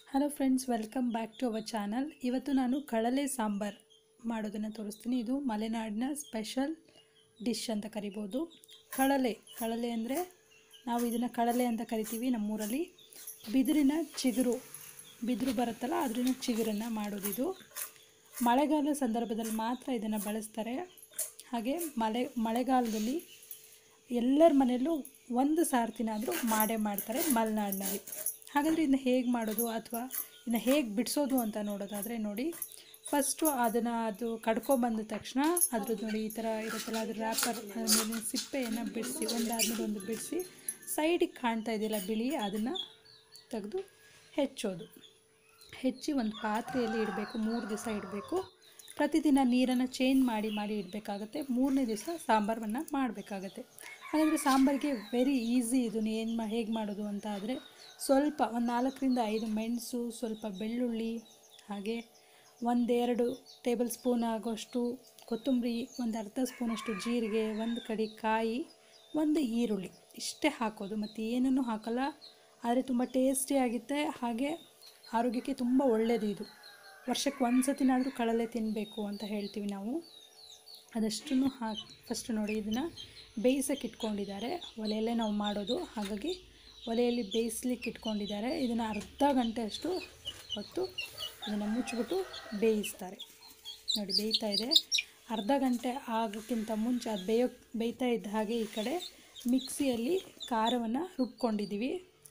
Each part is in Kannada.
hello friends welcome back to our channel ಇವತ್ತು ನಾನು ಕಳಲೆ ಸಾಂಬಾರ್ ಮಾಡೋದನ್ನು ತೋರಿಸ್ತೀನಿ ಇದು ಮಲೆನಾಡಿನ ಸ್ಪೆಷಲ್ ಡಿಶ್ ಅಂತ ಕರಿಬೋದು ಕಳಲೆ ಕಳಲೆ ಅಂದರೆ ನಾವು ಇದನ್ನು ಕಳಲೆ ಅಂತ ಕರಿತೀವಿ ನಮ್ಮೂರಲ್ಲಿ ಬಿದಿರಿನ ಚಿಗುರು ಬಿದಿರು ಬರುತ್ತಲ್ಲ ಅದರಿಂದ ಚಿಗುರನ್ನು ಮಾಡೋದಿದು ಮಳೆಗಾಲ ಸಂದರ್ಭದಲ್ಲಿ ಮಾತ್ರ ಇದನ್ನು ಬಳಸ್ತಾರೆ ಹಾಗೆ ಮಳೆ ಮಳೆಗಾಲದಲ್ಲಿ ಎಲ್ಲರ ಮನೆಯಲ್ಲೂ ಒಂದು ಸಾರ್ತಿನಾದರೂ ಮಾಡೇ ಮಾಡ್ತಾರೆ ಮಲೆನಾಡಿನಲ್ಲಿ ಹಾಗಾದರೆ ಇದನ್ನ ಹೇಗೆ ಮಾಡೋದು ಅಥವಾ ಇದನ್ನ ಹೇಗೆ ಬಿಡಿಸೋದು ಅಂತ ನೋಡೋದಾದರೆ ನೋಡಿ ಫಸ್ಟು ಅದನ್ನು ಅದು ಕಡ್ಕೊಬಂದ ತಕ್ಷಣ ಅದ್ರದ್ದು ನೋಡಿ ಈ ಥರ ಇರುತ್ತಲ್ಲ ಅದ್ರ ರ್ಯಾಪರ್ ಮೇಲಿನ ಸಿಪ್ಪೆಯನ್ನು ಬಿಡಿಸಿ ಒಂದಾದ್ಮೇಲೆ ಒಂದು ಬಿಡಿಸಿ ಸೈಡಿಗೆ ಕಾಣ್ತಾ ಇದೆಯಲ್ಲ ಬಿಳಿ ಅದನ್ನು ತೆಗೆದು ಹೆಚ್ಚೋದು ಹೆಚ್ಚಿ ಒಂದು ಪಾತ್ರೆಯಲ್ಲಿ ಇಡಬೇಕು ಮೂರು ದಿವಸ ಇಡಬೇಕು ಪ್ರತಿದಿನ ನೀರನ್ನು ಚೇಂಜ್ ಮಾಡಿ ಮಾಡಿ ಇಡಬೇಕಾಗತ್ತೆ ಮೂರನೇ ದಿವಸ ಸಾಂಬಾರನ್ನು ಮಾಡಬೇಕಾಗತ್ತೆ ಹಾಗಾದರೆ ಸಾಂಬಾರಿಗೆ ವೆರಿ ಈಸಿ ಇದನ್ನು ಏನು ಮಾ ಹೇಗೆ ಮಾಡೋದು ಅಂತ ಆದರೆ ಸ್ವಲ್ಪ ಒಂದು ನಾಲ್ಕರಿಂದ ಐದು ಮೆಣಸು ಸ್ವಲ್ಪ ಬೆಳ್ಳುಳ್ಳಿ ಹಾಗೆ ಒಂದೆರಡು ಟೇಬಲ್ ಸ್ಪೂನ್ ಆಗೋಷ್ಟು ಕೊತ್ತಂಬರಿ ಒಂದು ಅರ್ಧ ಸ್ಪೂನಷ್ಟು ಜೀರಿಗೆ ಒಂದು ಕಡಿ ಕಾಯಿ ಒಂದು ಈರುಳ್ಳಿ ಇಷ್ಟೇ ಹಾಕೋದು ಮತ್ತು ಏನನ್ನೂ ಹಾಕಲ್ಲ ಆದರೆ ತುಂಬ ಟೇಸ್ಟಿಯಾಗುತ್ತೆ ಹಾಗೆ ಆರೋಗ್ಯಕ್ಕೆ ತುಂಬ ಒಳ್ಳೆಯದು ಇದು ವರ್ಷಕ್ಕೆ ಒಂದು ಸತಿನಾದರೂ ಕಳಲೆ ತಿನ್ನಬೇಕು ಅಂತ ಹೇಳ್ತೀವಿ ನಾವು ಅದಷ್ಟನ್ನು ಹಾಕಿ ಫಸ್ಟ್ ನೋಡಿ ಇದನ್ನು ಬೇಯಿಸೋಕೆ ಇಟ್ಕೊಂಡಿದ್ದಾರೆ ಒಲೆಯಲ್ಲೇ ನಾವು ಮಾಡೋದು ಹಾಗಾಗಿ ಒಲೆಯಲ್ಲಿ ಬೇಯಿಸ್ಲಿಕ್ಕೆ ಇಟ್ಕೊಂಡಿದ್ದಾರೆ ಇದನ್ನು ಅರ್ಧ ಗಂಟೆ ಅಷ್ಟು ಹೊತ್ತು ಇದನ್ನು ಮುಚ್ಚಿಬಿಟ್ಟು ಬೇಯಿಸ್ತಾರೆ ನೋಡಿ ಬೇಯ್ತಾ ಇದೆ ಅರ್ಧ ಗಂಟೆ ಆಗೋಕ್ಕಿಂತ ಮುಂಚೆ ಅದು ಬೇಯೋ ಬೇಯ್ತಾ ಇದ್ದ ಹಾಗೆ ಈ ಕಡೆ ಮಿಕ್ಸಿಯಲ್ಲಿ ಖಾರವನ್ನು ರುಬ್ಕೊಂಡಿದ್ದೀವಿ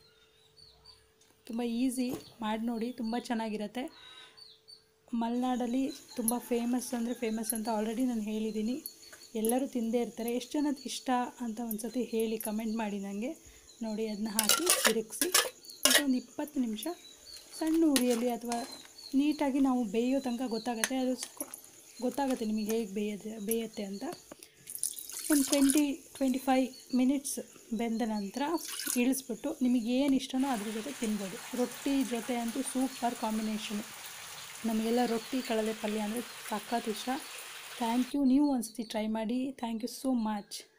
ತುಂಬ ಈಸಿ ಮಾಡಿ ನೋಡಿ ತುಂಬ ಚೆನ್ನಾಗಿರುತ್ತೆ ಮಲೆನಾಡಲ್ಲಿ ತುಂಬ ಫೇಮಸ್ ಅಂದರೆ ಫೇಮಸ್ ಅಂತ ಆಲ್ರೆಡಿ ನಾನು ಹೇಳಿದ್ದೀನಿ ಎಲ್ಲರೂ ತಿಂದೇ ಇರ್ತಾರೆ ಎಷ್ಟು ಜನದ ಇಷ್ಟ ಅಂತ ಒಂದು ಸತಿ ಹೇಳಿ ಕಮೆಂಟ್ ಮಾಡಿ ನನಗೆ ನೋಡಿ ಅದನ್ನ ಹಾಕಿ ತಿರುಗಿಸಿ ಮತ್ತು ಒಂದು ಇಪ್ಪತ್ತು ನಿಮಿಷ ಸಣ್ಣ ಉರಿಯಲ್ಲಿ ಅಥವಾ ನೀಟಾಗಿ ನಾವು ಬೇಯೋ ತನಕ ಗೊತ್ತಾಗುತ್ತೆ ಅದು ಸ್- ಗೊತ್ತಾಗುತ್ತೆ ನಿಮಗೆ ಹೇಗೆ ಬೇಯದೆ ಬೇಯುತ್ತೆ ಅಂತ ಒಂದು ಟ್ವೆಂಟಿ ಟ್ವೆಂಟಿ ಫೈವ್ ಮಿನಿಟ್ಸ್ ಬೆಂದ ನಂತರ ಇಳಿಸ್ಬಿಟ್ಟು ನಿಮಗೆ ಏನು ಇಷ್ಟನೋ ಅದ್ರ ಜೊತೆ ತಿನ್ಬೋದು ರೊಟ್ಟಿ ಜೊತೆ ಅಂತೂ ಸೂಪರ್ ಕಾಂಬಿನೇಷನು ನಮಗೆಲ್ಲ ರೊಟ್ಟಿ ಕಳಲೆ ಪಲ್ಯ ಅಂದರೆ ಸಖತ್ ಇಷ್ಟ ಥ್ಯಾಂಕ್ ಯು ನೀವು ಒಂದ್ಸತಿ ಟ್ರೈ ಮಾಡಿ ಥ್ಯಾಂಕ್ ಯು ಸೋ ಮಚ್